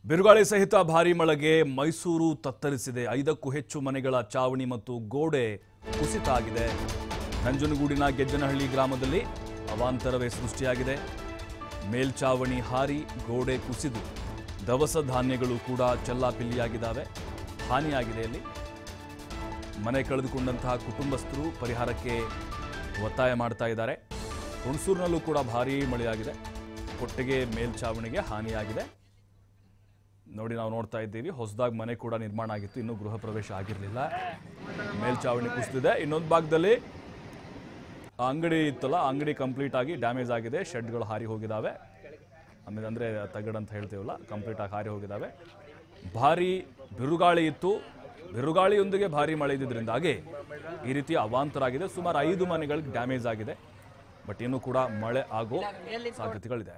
ಬಿರುಗಾಳಿ ಸಹಿತ ಭಾರೀ ಮಳೆಗೆ ಮೈಸೂರು ತತ್ತರಿಸಿದೆ ಐದಕ್ಕೂ ಹೆಚ್ಚು ಮನೆಗಳ ಚಾವಣಿ ಮತ್ತು ಗೋಡೆ ಕುಸಿತ ಆಗಿದೆ ನಂಜನಗೂಡಿನ ಗೆಜ್ಜನಹಳ್ಳಿ ಗ್ರಾಮದಲ್ಲಿ ಅವಾಂತರವೇ ಸೃಷ್ಟಿಯಾಗಿದೆ ಮೇಲ್ಚಾವಣಿ ಹಾರಿ ಗೋಡೆ ಕುಸಿದು ದವಸ ಧಾನ್ಯಗಳು ಕೂಡ ಚೆಲ್ಲಾಪಿಲ್ಲಿಯಾಗಿದ್ದಾವೆ ಹಾನಿಯಾಗಿದೆ ಇಲ್ಲಿ ಮನೆ ಕಳೆದುಕೊಂಡಂತಹ ಕುಟುಂಬಸ್ಥರು ಪರಿಹಾರಕ್ಕೆ ಒತ್ತಾಯ ಮಾಡ್ತಾ ಇದ್ದಾರೆ ಹುಣಸೂರಿನಲ್ಲೂ ಕೂಡ ಭಾರೀ ಮಳೆಯಾಗಿದೆ ಕೊಟ್ಟಿಗೆ ಮೇಲ್ಚಾವಣಿಗೆ ಹಾನಿಯಾಗಿದೆ ನೋಡಿ ನಾವು ನೋಡ್ತಾ ಇದ್ದೀವಿ ಹೊಸದಾಗಿ ಮನೆ ಕೂಡ ನಿರ್ಮಾಣ ಆಗಿತ್ತು ಇನ್ನೂ ಗೃಹ ಪ್ರವೇಶ ಆಗಿರಲಿಲ್ಲ ಮೇಲ್ಚಾವಣಿ ಕುಸಿದಿದೆ ಇನ್ನೊಂದು ಭಾಗದಲ್ಲಿ ಆ ಅಂಗಡಿ ಇತ್ತಲ್ಲ ಆ ಅಂಗಡಿ ಕಂಪ್ಲೀಟ್ ಆಗಿ ಡ್ಯಾಮೇಜ್ ಆಗಿದೆ ಶೆಡ್ಗಳು ಹಾರಿ ಹೋಗಿದ್ದಾವೆ ಆಮೇಲೆ ಅಂದರೆ ತಗಡ್ ಅಂತ ಹೇಳ್ತೀವಲ್ಲ ಕಂಪ್ಲೀಟ್ ಆಗಿ ಹಾರಿ ಹೋಗಿದ್ದಾವೆ ಭಾರಿ ಬಿರುಗಾಳಿ ಇತ್ತು ಬಿರುಗಾಳಿಯೊಂದಿಗೆ ಭಾರಿ ಮಳೆ ಇದ್ದಿದ್ದರಿಂದಾಗಿ ಈ ರೀತಿ ಅವಾಂತರ ಆಗಿದೆ ಸುಮಾರು ಐದು ಮನೆಗಳಿಗೆ ಡ್ಯಾಮೇಜ್ ಆಗಿದೆ ಬಟ್ ಇನ್ನೂ ಕೂಡ ಮಳೆ ಆಗೋ ಸಾಧ್ಯತೆಗಳಿದೆ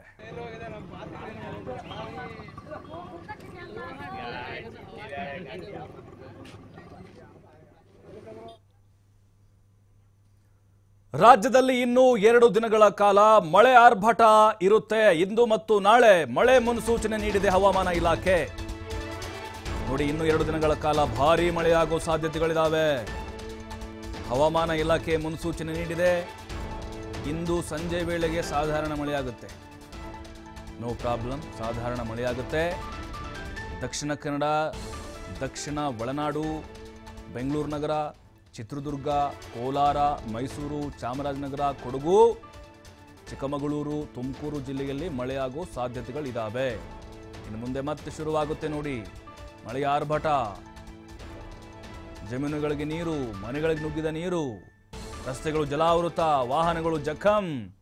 ರಾಜ್ಯದಲ್ಲಿ ಇನ್ನೂ ಎರಡು ದಿನಗಳ ಕಾಲ ಮಳೆ ಆರ್ಭಟ ಇರುತ್ತೆ ಇಂದು ಮತ್ತು ನಾಳೆ ಮಳೆ ಮುನ್ಸೂಚನೆ ನೀಡಿದೆ ಹವಾಮಾನ ಇಲಾಖೆ ನೋಡಿ ಇನ್ನು ಎರಡು ದಿನಗಳ ಕಾಲ ಭಾರೀ ಮಳೆಯಾಗೋ ಸಾಧ್ಯತೆಗಳಿದಾವೆ ಹವಾಮಾನ ಇಲಾಖೆ ಮುನ್ಸೂಚನೆ ನೀಡಿದೆ ಇಂದು ಸಂಜೆ ವೇಳೆಗೆ ಸಾಧಾರಣ ಮಳೆಯಾಗುತ್ತೆ ನೋ ಪ್ರಾಬ್ಲಮ್ ಸಾಧಾರಣ ಮಳೆಯಾಗುತ್ತೆ ದಕ್ಷಿಣ ಕನ್ನಡ ದಕ್ಷಿಣ ಒಳನಾಡು ಬೆಂಗಳೂರು ನಗರ ಚಿತ್ರದುರ್ಗ ಕೋಲಾರ ಮೈಸೂರು ಚಾಮರಾಜನಗರ ಕೊಡಗು ಚಿಕ್ಕಮಗಳೂರು ತುಮಕೂರು ಜಿಲ್ಲೆಯಲ್ಲಿ ಮಳೆಯಾಗೋ ಸಾಧ್ಯತೆಗಳಿದ್ದಾವೆ ಇನ್ನು ಮುಂದೆ ಮತ್ತೆ ಶುರುವಾಗುತ್ತೆ ನೋಡಿ ಮಳೆಯ ಆರ್ಭಟ ಜಮೀನುಗಳಿಗೆ ನೀರು ಮನೆಗಳಿಗೆ ನುಗ್ಗಿದ ನೀರು ರಸ್ತೆಗಳು ಜಲಾವೃತ ವಾಹನಗಳು ಜಖಂ